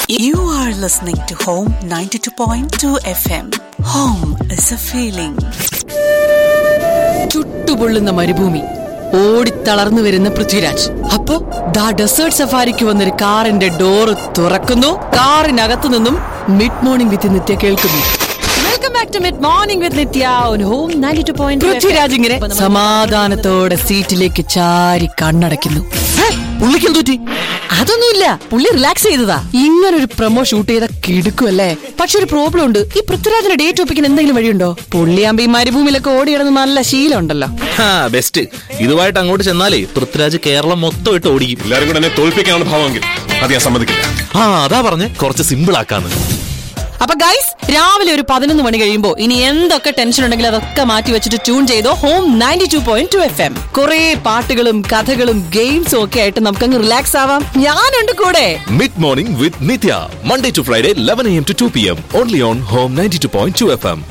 You are listening to Home 92.2 FM. Home is a feeling. ചുട്ടുപൊള്ളുന്ന മരുഭൂമി ഓടിത്തളർന്നു വരുന്ന പൃഥ്വിരാജ് അപ്പോ ദാ ഡെസേർട്ട് സഫാരിക്ക് വന്നൊരു കാറിന്റെ ഡോറ് തുറക്കുന്നു കാറിനകത്തു നിന്നും മിഡ് മോർണിംഗ് വിത്ത് നിത്യ കേൾക്കുന്നു welcome back to mid morning with Nithya on Home 92.2 Prithviraj ഇങ്ങനെ സമാധാനത്തോടെ സീറ്റിലേക്ക് ചാരി കണ്ണടയ്ക്കുന്നു പുള്ളിക്കും തൂറ്റി അതൊന്നുമില്ല പുള്ളി റിലാക്സ് ചെയ്തതാ ഇങ്ങനെ ഒരു പ്രൊമോ ഷൂട്ട് ചെയ്ത കിടുക്കുമല്ലേ പക്ഷെ ഒരു പ്രോബ്ലം ഉണ്ട് ഈ പൃഥ്വിരാജിന്റെ ഡേറ്റ് ഒപ്പിക്കാൻ എന്തെങ്കിലും വഴിയുണ്ടോ പുള്ളിയാകുമ്പോ ഈ മരുഭൂമിയിലൊക്കെ ഓടിയിടുന്ന നല്ല ശീലം ഉണ്ടല്ലോ ബെസ്റ്റ് ഇതുമായിട്ട് അങ്ങോട്ട് ചെന്നാലേ പൃഥ്വിരാജ് കേരളം മൊത്തം ഇട്ട് ഓടിക്കും എല്ലാരും കൂടെ എന്നെ തോൽപ്പിക്കാനാണ് ഭാവമെങ്കിൽ അത് ഞാൻ സമ്മതിക്കില്ല ആ അതാ പറഞ്ഞ് കുറച്ച് സിമ്പിൾ ആക്കാന്ന് അപ്പൊ ഗൈസ് രാവിലെ ഒരു പതിനൊന്ന് മണി കഴിയുമ്പോ ഇനി എന്തൊക്കെ ടെൻഷൻ ഉണ്ടെങ്കിലും അതൊക്കെ മാറ്റി വെച്ചിട്ട് ട്യൂൺ ചെയ്തോ Home ninety two point two F M കുറെ പാട്ടുകളും കഥകളും ഗെയിംസും ഒക്കെ ആയിട്ട് നമുക്കങ്ങ് റിലാക്സ് ആവാം ഞാനുണ്ട് കൂടെ mid morning with Nithya Monday to Friday eleven AM to two P M only on Home ninety two point two F M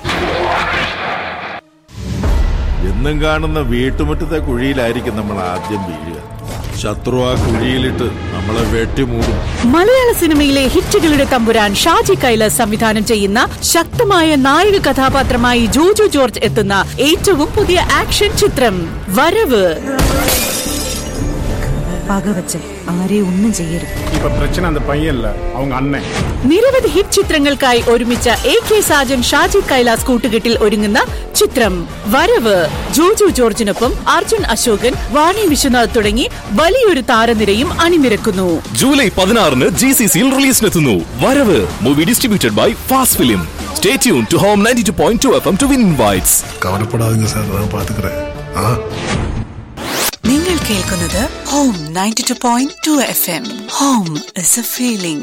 എന്നും കാണുന്ന വീട്ടുമുറ്റത്തെ കുഴിയിലായിരിക്കും നമ്മൾ ആദ്യം വീഴുക ശത്രു ആ കുഴിയിലിട്ട് നമ്മളെ വെട്ടിമൂടും മലയാള സിനിമയിലെ ഹിറ്റുകളുടെ തമ്പുരാൻ ഷാജി കൈലാസ് സംവിധാനം ചെയ്യുന്ന ശക്തമായ നായക കഥാപാത്രമായി ജോജു ജോർജ് എത്തുന്ന ഏറ്റവും പുതിയ ആക്ഷൻ ചിത്രം വരവ് പകവച്ച് ആരെയും ഒന്നും ചെയ്യരുത് இப்ப பிரச்சனை அந்த பையன் இல்ல அவங்க அண்ணன் നിരവധി ഹിറ്റ് ചിത്രങ്ങൾക്കായി ഒരുമിച്ച എ കെ സാജൻ ഷാജി കൈലാസ് കൂട്ടുകെട്ടിൽ ഒരുങ്ങുന്ന ചിത്രം വരവ് ജോജു ജോർജിനൊപ്പം അർജുൻ അശോകൻ വാണി വിശ്വനാഥ് തുടങ്ങി വലിയൊരു താരനിരയും അണിനിരക്കുന്നു ജൂലൈ പതിനാറിന് ജി സി സിയിൽ റിലീസിനെത്തുന്നു Varavu movie distributed by fast film stay tune to Home ninety two point two F M to win invites கவலைப்படாதீங்க சார் நான் பாத்துக்கிறேன் ஆ നിങ്ങൾ കേൾക്കുന്നത് Home 92.2 F M Home is a feeling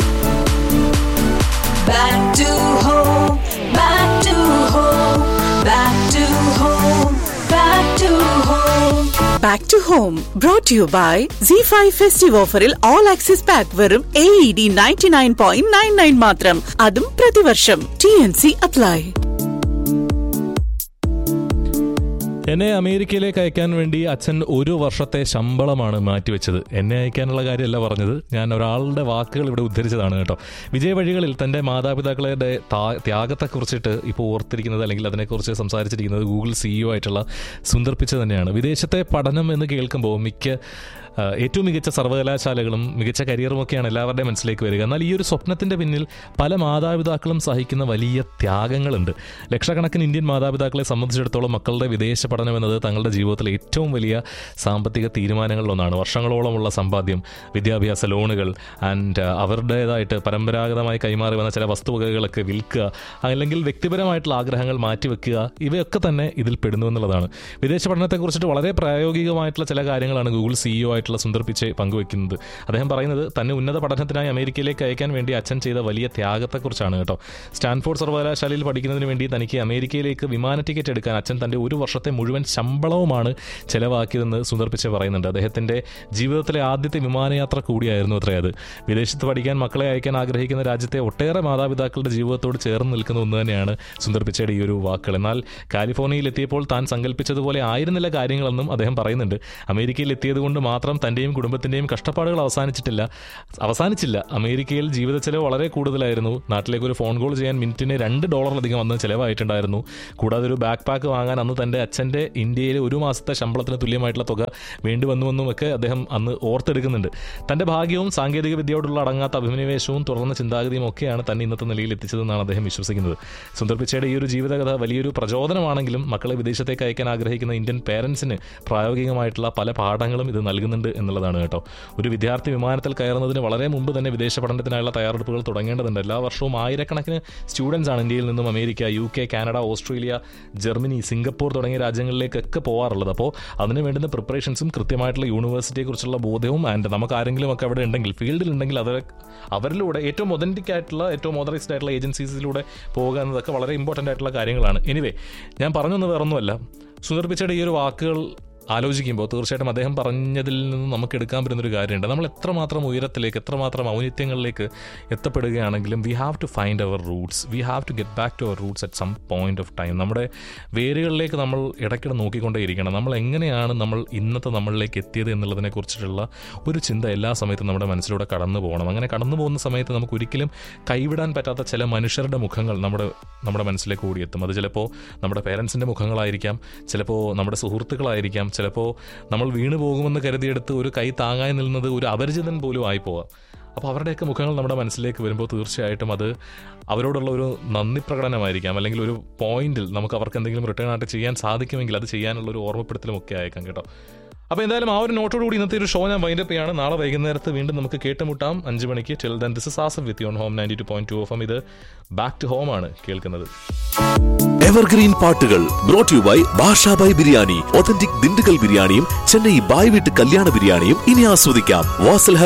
Back to home, back to home, back to home, back to home. Back to home brought you by C five festive ഓഫറിൽ all access pack വെറും A E D ninety nine point nine nine മാത്രം അതും പ്രതിവർഷം T N C apply എന്നെ അമേരിക്കയിലേക്ക് അയക്കാൻ വേണ്ടി അച്ഛൻ ഒരു വർഷത്തെ ശമ്പളമാണ് മാറ്റിവെച്ചത് എന്നെ അയക്കാനുള്ള കാര്യമല്ല പറഞ്ഞത് ഞാൻ ഒരാളുടെ വാക്കുകൾ ഇവിടെ ഉദ്ധരിച്ചതാണ് കേട്ടോ വിജയ വഴികളിൽ തൻ്റെ മാതാപിതാക്കളുടെ താ- ത്യാഗത്തെക്കുറിച്ചിട്ട് ഇപ്പോൾ ഓർത്തിരിക്കുന്നത് അല്ലെങ്കിൽ അതിനെക്കുറിച്ച് സംസാരിച്ചിരിക്കുന്നത് ഗൂഗിൾ സിഇഒ ആയിട്ടുള്ള സുന്ദർ പിച്ച തന്നെയാണ് വിദേശത്തെ പഠനം എന്ന് കേൾക്കുമ്പോൾ മിക്ക ആ, ഏറ്റവും മികച്ച സർവകലാശാലകളും മികച്ച കരിയറും ഒക്കെയാണ് എല്ലാവരുടെയും മനസ്സിലേക്ക് വരിക എന്നാൽ ഈ ഒരു സ്വപ്നത്തിൻ്റെ പിന്നിൽ പല മാതാപിതാക്കളും സഹിക്കുന്ന വലിയ ത്യാഗങ്ങളുണ്ട് ലക്ഷക്കണക്കിന് ഇന്ത്യൻ മാതാപിതാക്കളെ സംബന്ധിച്ചിടത്തോളം മക്കളുടെ വിദേശ പഠനം എന്നത് തങ്ങളുടെ ജീവിതത്തിലെ ഏറ്റവും വലിയ സാമ്പത്തിക തീരുമാനങ്ങളിലൊന്നാണ് വർഷങ്ങളോളമുള്ള സമ്പാദ്യം വിദ്യാഭ്യാസ ലോണുകൾ ആൻഡ് അവരുടേതായിട്ട് പരമ്പരാഗതമായി കൈമാറി വന്ന ചില വസ്തുവകകളൊക്കെ വിൽക്കുക അല്ലെങ്കിൽ വ്യക്തിപരമായിട്ടുള്ള ആഗ്രഹങ്ങൾ മാറ്റിവെക്കുക ഇവയൊക്കെ തന്നെ ഇതിൽ പെടുന്നു എന്നുള്ളതാണ് വിദേശ പഠനത്തെക്കുറിച്ചിട്ട് വളരെ പ്രായോഗികമായിട്ടുള്ള ചില കാര്യങ്ങളാണ് ഗൂഗിൾ സിഇഒ ആയിട്ടുള്ള സുന്ദർ പിച്ചെ പങ്കുവെക്കുന്നത് അദ്ദേഹം പറയുന്നത് തന്നെ ഉന്നത പഠനത്തിനായി അമേരിക്കയിലേക്ക് അയക്കാൻ വേണ്ടി അച്ഛൻ ചെയ്ത വലിയ ത്യാഗത്തെക്കുറിച്ചാണ് കേട്ടോ സ്റ്റാൻഫോർഡ് സർവകലാശാലയിൽ പഠിക്കുന്നതിന് വേണ്ടി തനിക്ക് അമേരിക്കയിലേക്ക് വിമാന ടിക്കറ്റ് എടുക്കാൻ അച്ഛൻ തൻ്റെ ഒരു വർഷത്തെ മുഴുവൻ ശമ്പളവുമാണ് ചെലവാക്കിയതെന്ന് സുന്ദർ പിച്ചെ പറയുന്നുണ്ട് അദ്ദേഹത്തിൻ്റെ ജീവിതത്തിലെ ആദ്യത്തെ വിമാനയാത്ര കൂടിയായിരുന്നു അത്രേ അത് വിദേശത്ത് പഠിക്കാൻ മക്കളെ അയക്കാൻ ആഗ്രഹിക്കുന്ന രാജ്യത്തെ ഒട്ടേറെ മാതാപിതാക്കളുടെ ജീവിതത്തോട് ചേർന്ന് നിൽക്കുന്ന ഒന്ന് തന്നെയാണ് സുന്ദർ പിച്ചയുടെ ഈ ഒരു വാക്കുകൾ എന്നാൽ കാലിഫോർണിയയിൽ എത്തിയപ്പോൾ താൻ സങ്കല്പിച്ചതുപോലെ ആയിരുന്നില്ല കാര്യങ്ങളെന്നും അദ്ദേഹം പറയുന്നുണ്ട് അമേരിക്കയിൽ എത്തിയത് കൊണ്ട് മാത്രം തൻ്റെയും കുടുംബത്തിൻ്റെയും കഷ്ടപ്പാടുകൾ അവസാനിച്ചിട്ടില്ല അവസാനിച്ചില്ല അമേരിക്കയിൽ ജീവിത ചെലവ് വളരെ കൂടുതലായിരുന്നു നാട്ടിലേക്ക് ഒരു ഫോൺ കോൾ ചെയ്യാൻ മിനിറ്റിന് രണ്ട് ഡോളറിലധികം അന്ന് ചിലവായിട്ടുണ്ടായിരുന്നു കൂടാതെ ഒരു ബാക്ക് പാക്ക് വാങ്ങാൻ അന്ന് തൻ്റെ അച്ഛൻ്റെ ഇന്ത്യയിലെ ഒരു മാസത്തെ ശമ്പളത്തിന് തുല്യമായിട്ടുള്ള തുക വേണ്ടി വന്നുവെന്നും ഒക്കെ അദ്ദേഹം അന്ന് ഓർത്തെടുക്കുന്നുണ്ട് തൻ്റെ ഭാഗ്യവും സാങ്കേതിക വിദ്യയോടുള്ള അടങ്ങാത്ത അഭിനിവേശവും തുറന്ന ചിന്താഗതിയും ഒക്കെയാണ് തന്നെ ഇന്നത്തെ നിലയിൽ എത്തിച്ചതെന്നാണ് അദ്ദേഹം വിശ്വസിക്കുന്നത് സുന്ദർ പിച്ചയുടെ ഈ ഒരു ജീവിതകഥ വലിയൊരു പ്രചോദനമാണെങ്കിലും മക്കളെ വിദേശത്തേക്ക് അയക്കാൻ ആഗ്രഹിക്കുന്ന ഇന്ത്യൻ പേരൻസിന് പ്രായോഗികമായിട്ടുള്ള പല പാഠങ്ങളും ഇത് നൽകുന്നുണ്ട് എന്നുള്ളതാണ് കേട്ടോ ഒരു വിദ്യാർത്ഥി വിമാനത്തിൽ കയറുന്നതിന് വളരെ മുമ്പ് തന്നെ വിദേശ പഠനത്തിനായുള്ള തയ്യാറെടുപ്പുകൾ തുടങ്ങേണ്ടതുണ്ട് എല്ലാ വർഷവും ആയിരക്കണക്കിന് സ്റ്റുഡൻസ് ആണ് ഇന്ത്യയിൽ നിന്നും America U K Canada Australia Germany Singapore തുടങ്ങിയ രാജ്യങ്ങളിലേക്കൊക്കെ പോകാറുള്ളത് അപ്പോൾ അതിന് വേണ്ടുന്ന പ്രിപ്പറേഷൻസും കൃത്യമായിട്ടുള്ള യൂണിവേഴ്സിറ്റിയെക്കുറിച്ചുള്ള ബോധ്യവും ആൻഡ് നമുക്ക് ആരെങ്കിലും ഒക്കെ അവിടെ ഉണ്ടെങ്കിൽ ഫീൽഡിൽ ഉണ്ടെങ്കിൽ അത് അവരിലൂടെ ഏറ്റവും ഒതൻറ്റിക് ആയിട്ടുള്ള ഏറ്റവും ഓതറൈസ്ഡ് ആയിട്ടുള്ള ഏജൻസീസിലൂടെ പോകുക എന്നതൊക്കെ വളരെ ഇമ്പോർട്ടൻ്റ് ആയിട്ടുള്ള കാര്യങ്ങളാണ് എനിവേ ഞാൻ പറഞ്ഞൊന്നും വേറൊന്നുമല്ല സുന്ദർ പിച്ചയുടെ ഈ ഒരു വാക്കുകൾ ആലോചിക്കുമ്പോൾ തീർച്ചയായിട്ടും അദ്ദേഹം പറഞ്ഞതിൽ നിന്ന് നമുക്ക് എടുക്കാൻ പറ്റുന്നൊരു കാര്യമുണ്ട് നമ്മൾ എത്രമാത്രം ഉയരത്തിലേക്ക് എത്രമാത്രം ഔന്നിത്യങ്ങളിലേക്ക് എത്തപ്പെടുകയാണെങ്കിലും we have to find our roots we have to get back to our roots at some point of time നമ്മുടെ വേരുകളിലേക്ക് നമ്മൾ ഇടയ്ക്കിടെ നോക്കിക്കൊണ്ടേയിരിക്കണം നമ്മൾ എങ്ങനെയാണ് നമ്മൾ ഇന്നത്തെ നമ്മളിലേക്ക് എത്തിയത് എന്നുള്ളതിനെ കുറിച്ചിട്ടുള്ള ഒരു ചിന്ത എല്ലാ സമയത്തും നമ്മുടെ മനസ്സിലൂടെ കടന്നു പോകണം അങ്ങനെ കടന്നു പോകുന്ന സമയത്ത് നമുക്ക് ഒരിക്കലും കൈവിടാൻ പറ്റാത്ത ചില മനുഷ്യരുടെ മുഖങ്ങൾ നമ്മുടെ നമ്മുടെ മനസ്സിലേക്ക് ഓടിയെത്തും അത് ചിലപ്പോൾ നമ്മുടെ പേരൻസിൻ്റെ മുഖങ്ങളായിരിക്കാം ചിലപ്പോൾ നമ്മുടെ സുഹൃത്തുക്കളായിരിക്കാം ചിലപ്പോൾ നമ്മൾ വീണു പോകുമെന്ന് കരുതിയെടുത്ത് ഒരു കൈ താങ്ങായി നിൽക്കുന്നത് ഒരു അപരിചിതൻ പോലും ആയി പോവാം അപ്പോൾ അവരുടെയൊക്കെ മുഖങ്ങൾ നമ്മുടെ മനസ്സിലേക്ക് വരുമ്പോൾ തീർച്ചയായിട്ടും അത് അവരോടുള്ള ഒരു നന്ദി പ്രകടനമായിരിക്കാം അല്ലെങ്കിൽ ഒരു പോയിന്റിൽ നമുക്ക് അവർക്ക് എന്തെങ്കിലും റിട്ടേൺ ആയിട്ട് ചെയ്യാൻ സാധിക്കുമെങ്കിൽ അത് ചെയ്യാനുള്ള ഒരു ഓർമ്മപ്പെടുത്തലും ഒക്കെ ആയേക്കാം കേട്ടോ അപ്പോൾ എന്തായാലും ആ ഒരു നോട്ടോടുകൂടി ഇന്നത്തെ ഒരു ഷോ ഞാൻ വൈൻഡപ്പ് ചെയ്യാണ് നാളെ വൈകുന്നേരത്ത് വീണ്ടും നമുക്ക് കേട്ടുമുട്ടാം അഞ്ച് മണിക്ക് till then this is awesome with യോൺ Home ninety two point two F M ഇത് ബാക്ക് ടു ഹോം ആണ് കേൾക്കുന്നത് എവർഗ്രീൻ പാട്ടുകൾ brought you by Basha Bhai Biryani authentic Dindigul ബിരിയാണിയും ചെന്നൈ ബായ് വീട്ട് കല്യാണ ബിരിയാണിയും ഇനി ആസ്വദിക്കാം വാസൽ